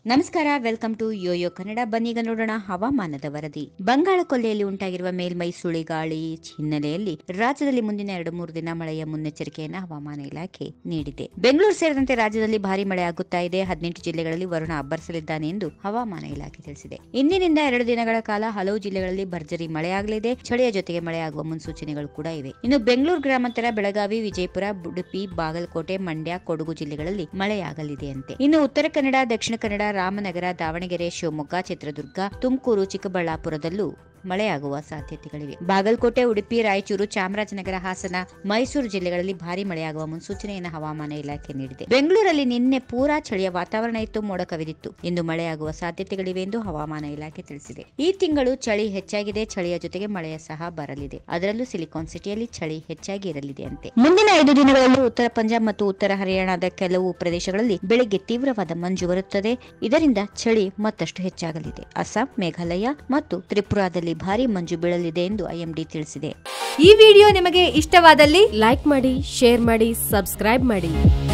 ನಮಸ್ಕಾರ welcome to Yoyo Kannada ಬನ್ನೀಗ ನೋಡೋಣ ಹವಾಮಾನದ ವರದಿ ಬಂಗಾಳ ಕೊಲ್ಲಿಯಲ್ಲಿ ಉಂಟಾಗಿರುವ ಮೇಲ್ಮೈ ಸುಳಿಗಾಳಿ ಹಿನ್ನೆಲೆಯಲ್ಲಿ ರಾಜ್ಯದಲ್ಲಿ ಮುಂದಿನ ಎರಡು ಮೂರು ದಿನ ಮಳೆಯ ಮುನ್ನೆಚ್ಚರಿಕೆಯನ್ನು ಹವಾಮಾನ ಇಲಾಖೆ ನೀಡಿದೆ ಬೆಂಗಳೂರು ಸೇರಿದಂತೆ ರಾಜ್ಯದಲ್ಲಿ ಭಾರಿ ಮಳೆ ಆಗುತ್ತಾ ಇದೆ ಹದಿನೆಂಟು ಜಿಲ್ಲೆಗಳಲ್ಲಿ ವರುಣ ಅಬ್ಬರಿಸಲಿದ್ದಾನೆ ಎಂದು ಹವಾಮಾನ ಇಲಾಖೆ ತಿಳಿಸಿದೆ ಇಂದಿನಿಂದ ಎರಡು ದಿನಗಳ ಕಾಲ ಹಲವು ಜಿಲ್ಲೆಗಳಲ್ಲಿ ಭರ್ಜರಿ ಮಳೆಯಾಗಲಿದೆ ಚಳಿಯ ಜೊತೆಗೆ ಮಳೆಯಾಗುವ ಮುನ್ಸೂಚನೆಗಳು ಕೂಡ ಇವೆ ಇನ್ನು ಬೆಂಗಳೂರು ಗ್ರಾಮಾಂತರ ಬೆಳಗಾವಿ ವಿಜಯಪುರ ಉಡುಪಿ ಬಾಗಲಕೋಟೆ ಮಂಡ್ಯ ಕೊಡಗು ಜಿಲ್ಲೆಗಳಲ್ಲಿ ಮಳೆಯಾಗಲಿದೆಯಂತೆ ಇನ್ನು ಉತ್ತರ ಕನ್ನಡ ದಕ್ಷಿಣ ಕನ್ನಡ ರಾಮನಗರ ದಾವಣಗೆರೆ ಶಿವಮೊಗ್ಗ ಚಿತ್ರದುರ್ಗ ತುಮಕೂರು ಚಿಕ್ಕಬಳ್ಳಾಪುರದಲ್ಲೂ ಮಳೆಯಾಗುವ ಸಾಧ್ಯತೆಗಳಿವೆ ಬಾಗಲಕೋಟೆ ಉಡುಪಿ ರಾಯಚೂರು ಚಾಮರಾಜನಗರ ಹಾಸನ ಮೈಸೂರು ಜಿಲ್ಲೆಗಳಲ್ಲಿ ಭಾರಿ ಮಳೆಯಾಗುವ ಮುನ್ಸೂಚನೆಯನ್ನು ಹವಾಮಾನ ಇಲಾಖೆ ನೀಡಿದೆ ಬೆಂಗಳೂರಲ್ಲಿ ನಿನ್ನೆ ಪೂರಾ ಚಳಿಯ ವಾತಾವರಣ ಇತ್ತು ಮೋಡ ಕವಿದಿತ್ತು ಇಂದು ಮಳೆಯಾಗುವ ಸಾಧ್ಯತೆಗಳಿವೆ ಎಂದು ಹವಾಮಾನ ಇಲಾಖೆ ತಿಳಿಸಿದೆ ಈ ತಿಂಗಳು ಚಳಿ ಹೆಚ್ಚಾಗಿದೆ ಚಳಿಯ ಜೊತೆಗೆ ಮಳೆಯ ಸಹ ಬರಲಿದೆ ಅದರಲ್ಲೂ ಸಿಲಿಕಾನ್ ಸಿಟಿಯಲ್ಲಿ ಚಳಿ ಹೆಚ್ಚಾಗಿ ಇರಲಿದೆ ಅಂತೆ ಮುಂದಿನ ಐದು ದಿನಗಳಲ್ಲಿ ಉತ್ತರ ಪಂಜಾಬ್ ಮತ್ತು ಉತ್ತರ ಹರಿಯಾಣದ ಕೆಲವು ಪ್ರದೇಶಗಳಲ್ಲಿ ಬೆಳಿಗ್ಗೆ ತೀವ್ರವಾದ ಮಂಜು ಬರುತ್ತದೆ ಇದರಿಂದ ಚಳಿ ಮತ್ತಷ್ಟು ಹೆಚ್ಚಾಗಲಿದೆ ಅಸ್ಸಾಂ ಮೇಘಾಲಯ ಮತ್ತು ತ್ರಿಪುರಾದಲ್ಲಿ ಭಾರಿ ಮಂಜು ಬೀಳಲಿದೆ ಎಂದು ಐಎಂಡಿ ತಿಳಿಸಿದೆ ಈ ವಿಡಿಯೋ ನಿಮಗೆ ಇಷ್ಟವಾದಲ್ಲಿ ಲೈಕ್ ಮಾಡಿ ಶೇರ್ ಮಾಡಿ ಸಬ್ಸ್ಕ್ರೈಬ್ ಮಾಡಿ